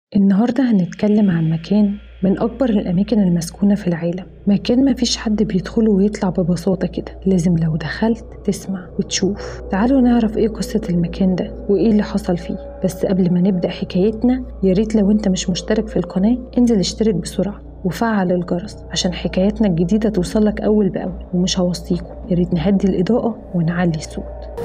النهاردة هنتكلم عن مكان من أكبر الأماكن المسكونة في العالم مكان مفيش حد بيدخله ويطلع ببساطة كده لازم لو دخلت تسمع وتشوف تعالوا نعرف إيه قصة المكان ده وإيه اللي حصل فيه بس قبل ما نبدأ حكايتنا ياريت لو أنت مش مشترك في القناة انزل اشترك بسرعة وفعل الجرس عشان حكاياتنا الجديدة توصلك أول بأول ومش هوصيكم ياريت نهدي الإضاءة ونعلي الصوت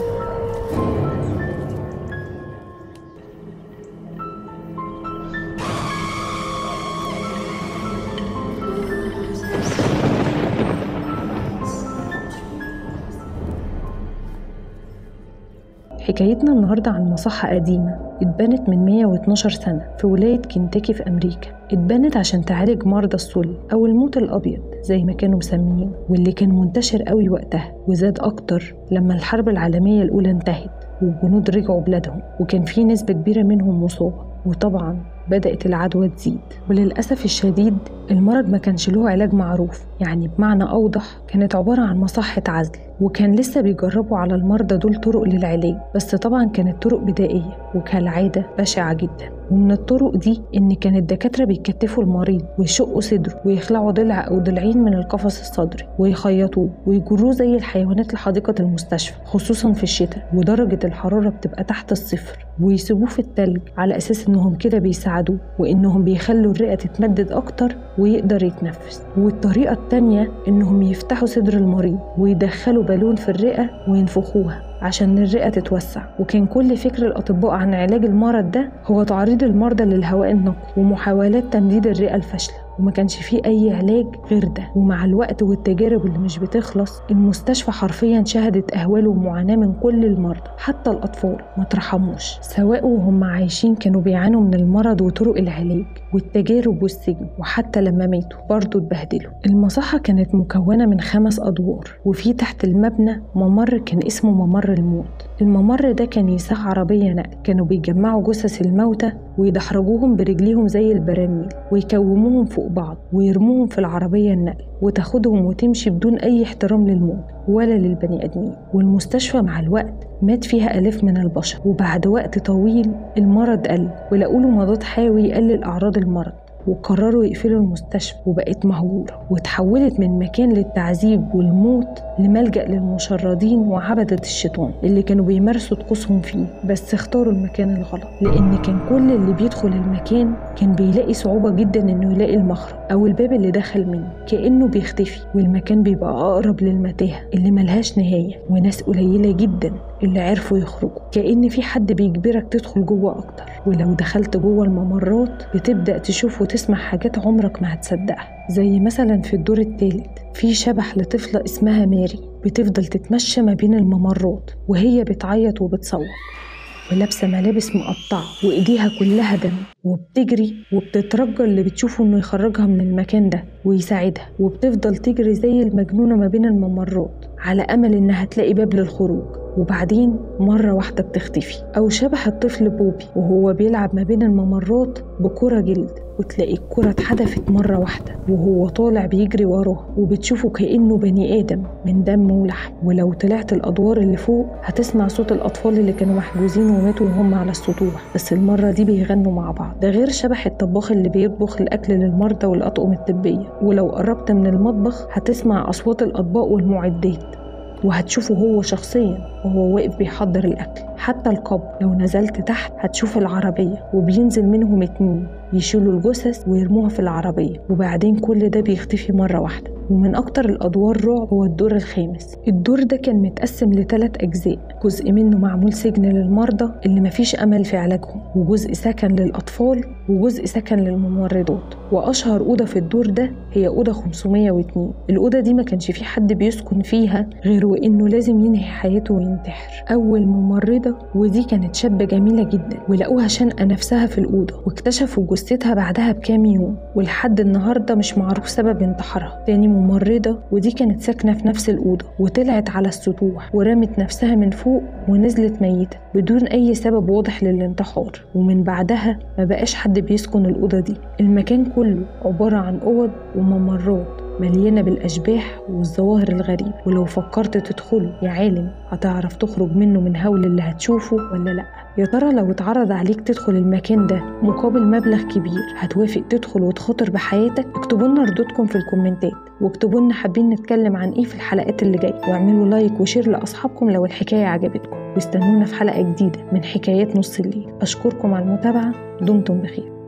حكايتنا النهاردة عن مصحة قديمة اتبنت من 112 سنة في ولاية كنتاكي في أمريكا اتبنت عشان تعالج مرضى السل أو الموت الأبيض زي ما كانوا مسميين واللي كان منتشر قوي وقتها وزاد أكتر لما الحرب العالمية الأولى انتهت والجنود رجعوا بلادهم وكان في نسبة كبيرة منهم مصابة وطبعا بدأت العدوى تزيد وللأسف الشديد المرض ما كانش له علاج معروف يعني بمعنى أوضح كانت عبارة عن مصحة عزل وكان لسه بيجربوا على المرضى دول طرق للعلاج بس طبعا كانت طرق بدائية وكالعادة بشعة جدا ومن الطرق دي إن كان الدكاترة بيكتفوا المريض ويشقوا صدره ويخلعوا ضلع أو ضلعين من القفص الصدري ويخيطوه ويجروه زي الحيوانات لحديقة المستشفى خصوصا في الشتاء ودرجة الحرارة بتبقى تحت الصفر ويسيبوه في التلج على أساس إنهم كده بيساعدوه وإنهم بيخلوا الرئة تتمدد أكتر ويقدر يتنفس والطريقة التانية إنهم يفتحوا صدر المريض ويدخلوا بالون في الرئة وينفخوها عشان الرئة تتوسع وكان كل فكر الأطباء عن علاج المرض ده هو تعريض المرضى للهواء النقي ومحاولات تمديد الرئة الفاشلة وما كانش فيه أي علاج غير ده ومع الوقت والتجارب اللي مش بتخلص المستشفى حرفيا شهدت أهوال ومعاناة من كل المرضى حتى الأطفال ما ترحموش سواء وهم عايشين كانوا بيعانوا من المرض وطرق العلاج والتجارب والسجن وحتى لما ماتوا برضه اتبهدلوا المصحة كانت مكونة من خمس أدوار وفي تحت المبنى ممر كان اسمه ممر الموت الممر ده كان يساع عربية نقل كانوا بيجمعوا جثث الموتى ويدحرجوهم برجليهم زي البراميل ويكوموهم فوق بعض ويرموهم في العربية النقل وتاخدهم وتمشي بدون أي احترام للموت ولا للبني آدمين والمستشفى مع الوقت مات فيها آلاف من البشر وبعد وقت طويل المرض قل ولقوا له مضاد حيوي يقلل أعراض المرض وقرروا يقفلوا المستشفى وبقت مهجورة وتحولت من مكان للتعذيب والموت لملجأ للمشردين وعبدة الشيطان اللي كانوا بيمارسوا طقوسهم فيه بس اختاروا المكان الغلط لأن كان كل اللي بيدخل المكان كان بيلاقي صعوبة جدا إنه يلاقي المخرج أو الباب اللي دخل منه كأنه بيختفي والمكان بيبقى أقرب للمتاهة اللي ملهاش نهاية وناس قليلة جدا اللي عرفوا يخرجوا كأن في حد بيجبرك تدخل جوه أكتر ولو دخلت جوه الممرات بتبدأ تشوف وتسمع حاجات عمرك ما هتصدقها زي مثلا في الدور الثالث في شبح لطفلة اسمها ماري بتفضل تتمشى ما بين الممرات وهي بتعيط وبتصوت ولابسة ملابس مقطعة وإيديها كلها دم وبتجري وبتترجى اللي بتشوفه إنه يخرجها من المكان ده ويساعدها وبتفضل تجري زي المجنونة ما بين الممرات على أمل إنها تلاقي باب للخروج وبعدين مرة واحدة بتختفي أو شبح الطفل بوبي وهو بيلعب ما بين الممرات بكرة جلد وتلاقي الكرة اتحدفت مرة واحدة وهو طالع بيجري وراه وبتشوفه كأنه بني آدم من دم ولحم ولو طلعت الأدوار اللي فوق هتسمع صوت الأطفال اللي كانوا محجوزين وماتوا وهم على السطوح بس المرة دي بيغنوا مع بعض ده غير شبح الطباخ اللي بيطبخ الأكل للمرضى والأطقم الطبية ولو قربت من المطبخ هتسمع أصوات الأطباق والمعدات وهتشوفه هو شخصيا وهو واقف بيحضر الأكل حتى القبر لو نزلت تحت هتشوف العربية وبينزل منهم اتنين يشيلوا الجثث ويرموها في العربية وبعدين كل ده بيختفي مرة واحدة ومن أكتر الأدوار رعب هو الدور الخامس الدور ده كان متقسم لثلاث أجزاء جزء منه معمول سجن للمرضى اللي مفيش أمل في علاجهم وجزء سكن للأطفال وجزء سكن للممرضات وأشهر أوضة في الدور ده هي أوضة 502 الأوضة دي ما كانش في حد بيسكن فيها غير وإنه لازم ينهي حياته وينتحر أول ممرضة ودي كانت شابة جميلة جدا ولقوها شنقة نفسها في الأوضة واكتشفوا جثتها بعدها بكام يوم ولحد النهاردة مش معروف سبب انتحارها تاني ممرضة ودي كانت ساكنة في نفس الأوضة وطلعت على السطوح ورمت نفسها من فوق ونزلت ميتة بدون أي سبب واضح للانتحار ومن بعدها ما بقاش حد بيسكن الأوضة دي المكان كله عبارة عن أوض وممرات مليانة بالأشباح والظواهر الغريبة ولو فكرت تدخله يا عالم هتعرف تخرج منه من هول اللي هتشوفه ولا لأ يا ترى لو اتعرض عليك تدخل المكان ده مقابل مبلغ كبير هتوافق تدخل وتخاطر بحياتك اكتبوا لنا ردودكم في الكومنتات واكتبوا لنا حابين نتكلم عن ايه في الحلقات اللي جايه واعملوا لايك وشير لاصحابكم لو الحكايه عجبتكم واستنونا في حلقه جديده من حكايات نص الليل اشكركم على المتابعه دمتم بخير